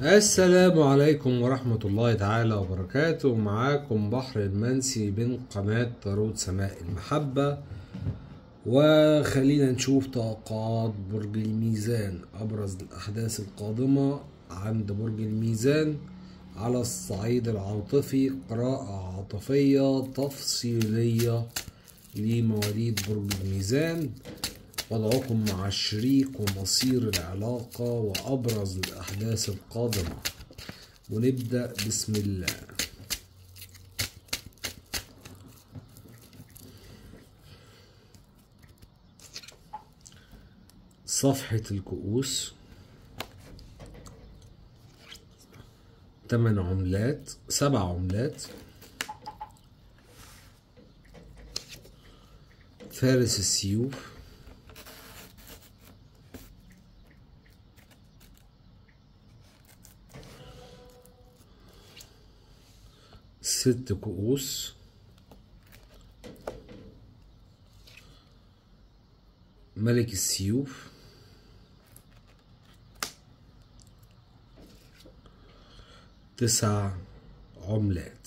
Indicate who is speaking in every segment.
Speaker 1: السلام عليكم ورحمة الله تعالى وبركاته معاكم بحر المنسي من قناة طارود سماء المحبة وخلينا نشوف توقعات برج الميزان أبرز الأحداث القادمة عند برج الميزان على الصعيد العاطفي قراءة عاطفية تفصيلية لمواليد برج الميزان وضعكم مع الشريك ومصير العلاقة وأبرز الأحداث القادمة ونبدأ بسم الله صفحة الكؤوس تمن عملات سبع عملات فارس السيوف ست كؤوس ملك السيوف تسع عملات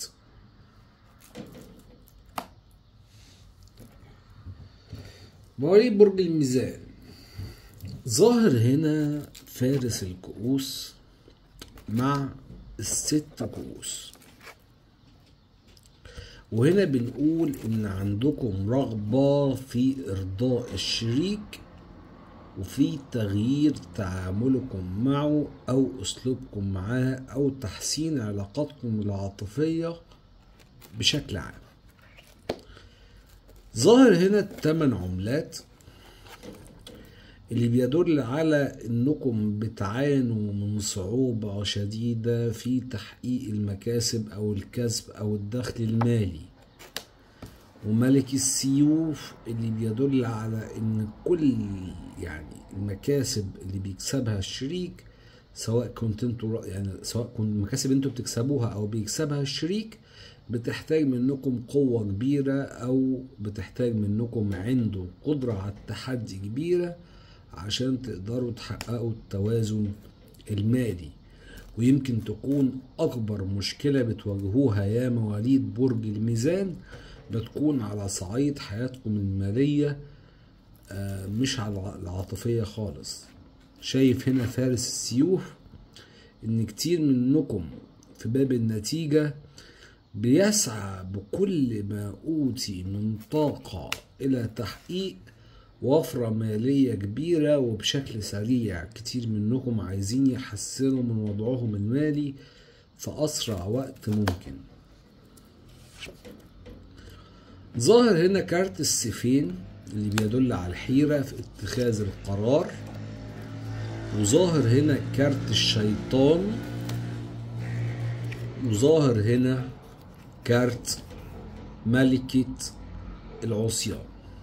Speaker 1: مواليد برج الميزان ظاهر هنا فارس الكؤوس مع الست كؤوس وهنا بنقول ان عندكم رغبة في ارضاء الشريك وفي تغيير تعاملكم معه او اسلوبكم معاه او تحسين علاقاتكم العاطفية بشكل عام ظاهر هنا التمن عملات اللي بيدل على انكم بتعانوا من صعوبة شديدة في تحقيق المكاسب او الكسب او الدخل المالي وملك السيوف اللي بيدل على ان كل يعني المكاسب اللي بيكسبها الشريك سواء كنت انتوا يعني سواء كنت المكاسب انتوا بتكسبوها او بيكسبها الشريك بتحتاج منكم قوة كبيرة او بتحتاج منكم عنده قدرة على التحدي كبيرة عشان تقدروا تحققوا التوازن المالي ويمكن تكون أكبر مشكلة بتواجهوها يا مواليد برج الميزان بتكون على صعيد حياتكم المالية مش على العاطفية خالص شايف هنا فارس السيوف إن كتير منكم في باب النتيجة بيسعى بكل ما أوتي من طاقة إلى تحقيق وفرة مالية كبيرة وبشكل سريع كتير منكم عايزين يحسنوا من وضعهم المالي في أسرع وقت ممكن ظاهر هنا كارت السيفين اللي بيدل على الحيرة في اتخاذ القرار وظاهر هنا كارت الشيطان وظاهر هنا كارت ملكة العصيان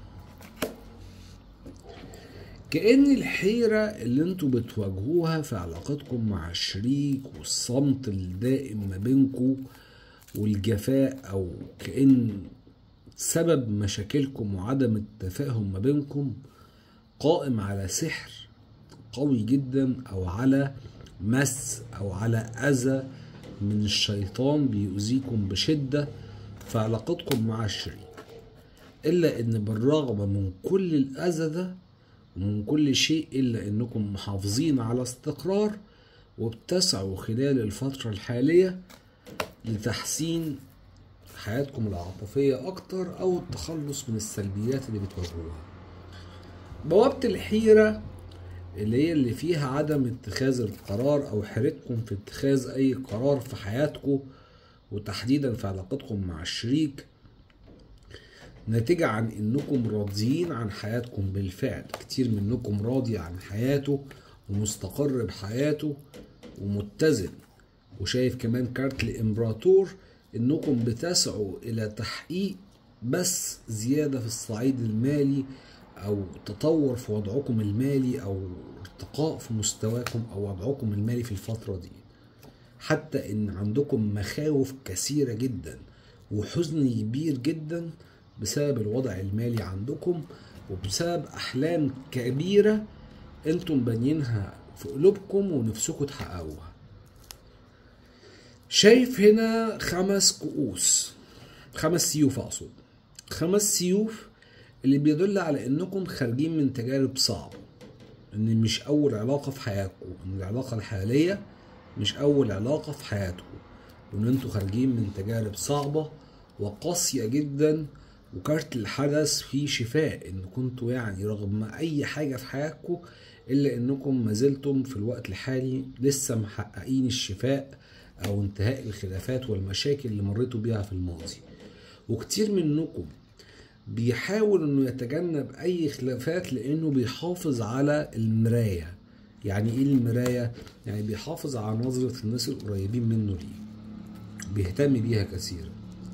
Speaker 1: كأن الحيرة اللي انتوا بتواجهوها في علاقاتكم مع الشريك والصمت الدائم ما بينكم والجفاء او كأن سبب مشاكلكم وعدم التفاهم ما بينكم قائم على سحر قوي جدا او على مس او على اذى من الشيطان بيؤذيكم بشدة في علاقتكم مع الشريك الا ان بالرغم من كل الاذى ده ومن كل شيء إلا أنكم محافظين على استقرار وبتسعوا خلال الفترة الحالية لتحسين حياتكم العاطفية أكتر أو التخلص من السلبيات اللي بتواجهوها بوابة الحيرة اللي هي اللي فيها عدم اتخاذ القرار أو حيرتكم في اتخاذ أي قرار في حياتكم وتحديدا في علاقتكم مع الشريك ناتجة عن انكم راضيين عن حياتكم بالفعل كتير منكم راضي عن حياته ومستقر بحياته ومتزن وشايف كمان كارت الامبراطور انكم بتسعوا الى تحقيق بس زيادة في الصعيد المالي او تطور في وضعكم المالي او ارتقاء في مستواكم او وضعكم المالي في الفترة دي حتى ان عندكم مخاوف كثيرة جدا وحزن كبير جدا بسبب الوضع المالي عندكم وبسبب احلام كبيره انتم بانيينها في قلوبكم ونفسكم تحققوها شايف هنا خمس كؤوس خمس سيوف اقصد خمس سيوف اللي بيدل على انكم خارجين من تجارب صعبة ان مش اول علاقة في حياتكم ان العلاقة الحالية مش اول علاقة في حياتكم وان انتوا خارجين من تجارب صعبة وقاسية جدا وكارت الحدث فيه شفاء ان كنتوا يعني رغم اي حاجة في حياتكم الا انكم ما زلتم في الوقت الحالي لسه محققين الشفاء او انتهاء الخلافات والمشاكل اللي مريتوا بيها في الماضي وكتير منكم بيحاول انه يتجنب اي خلافات لانه بيحافظ على المراية يعني ايه المراية يعني بيحافظ على نظرة الناس القريبين منه ليه بيهتم بيها كثيرا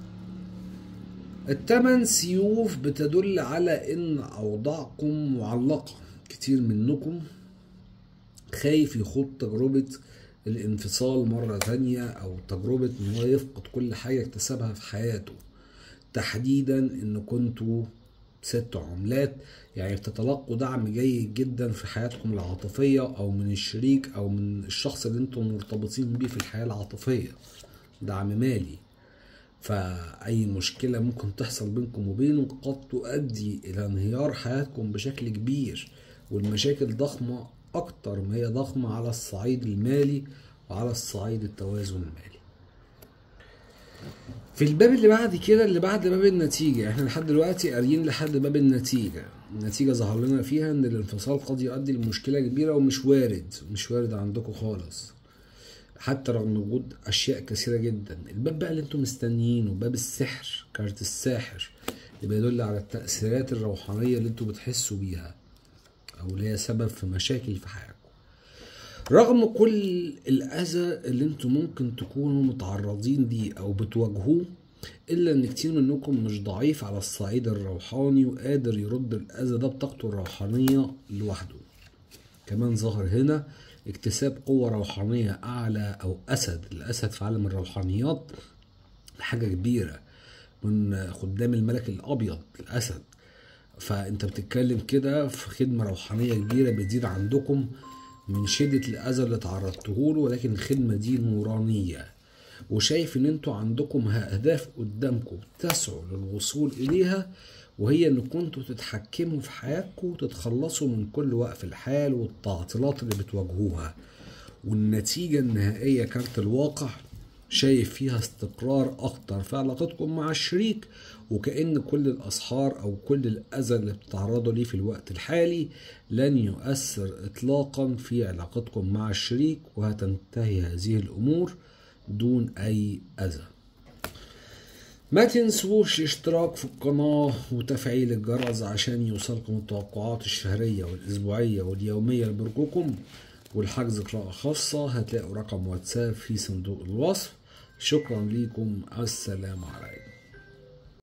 Speaker 1: التمن سيوف بتدل على ان اوضاعكم معلقة كتير منكم خايف يخوض تجربة الانفصال مرة تانية او تجربة ان هو يفقد كل حاجة اكتسبها في حياته تحديدا ان كنتوا ست عملات يعني بتتلقوا دعم جيد جدا في حياتكم العاطفية او من الشريك او من الشخص اللي انتم مرتبطين بيه في الحياة العاطفية دعم مالي فأي مشكلة ممكن تحصل بينكم وبينه قد تؤدي إلى انهيار حياتكم بشكل كبير والمشاكل ضخمة أكتر ما هي ضخمة على الصعيد المالي وعلى الصعيد التوازن المالي في الباب اللي بعد كده اللي بعد باب النتيجة احنا لحد دلوقتي قاريين لحد باب النتيجة النتيجة ظهر لنا فيها ان الانفصال قد يؤدي لمشكلة كبيرة ومش وارد مش وارد عندكم خالص حتى رغم وجود اشياء كثيره جدا الباب بقى اللي انتم مستنيينه باب السحر كارت الساحر اللي بيدل على التاثيرات الروحانيه اللي انتم بتحسوا بيها او اللي هي سبب في مشاكل في حياتكم رغم كل الاذى اللي انتم ممكن تكونوا متعرضين ليه او بتواجهوه الا ان كتير منكم مش ضعيف على الصعيد الروحاني وقادر يرد الاذى ده بطاقته الروحانيه لوحده كمان ظهر هنا اكتساب قوة روحانية أعلى أو أسد الأسد في عالم الروحانيات حاجة كبيرة من خدام الملك الأبيض الأسد فأنت بتتكلم كده في خدمة روحانية كبيرة بتزيد عندكم من شدة الأذى اللي تعرضته له ولكن الخدمة دي نورانية وشايف ان انتوا عندكم اهداف قدامكم تسعوا للوصول اليها وهي ان كنتوا تتحكموا في حياتكم وتتخلصوا من كل وقف الحال والتعطيلات اللي بتواجهوها والنتيجة النهائية كارت الواقع شايف فيها استقرار اكتر في علاقتكم مع الشريك وكأن كل الاسحار او كل الاذى اللي بتتعرضوا ليه في الوقت الحالي لن يؤثر اطلاقا في علاقتكم مع الشريك وهتنتهي هذه الامور دون اي اذى ما تنسوش الاشتراك في القناة وتفعيل الجرس عشان يوصلكم التوقعات الشهرية والأسبوعية واليومية لبرجكم والحجز قراءة خاصة هتلاقوا رقم واتساب في صندوق الوصف شكرا ليكم السلام عليكم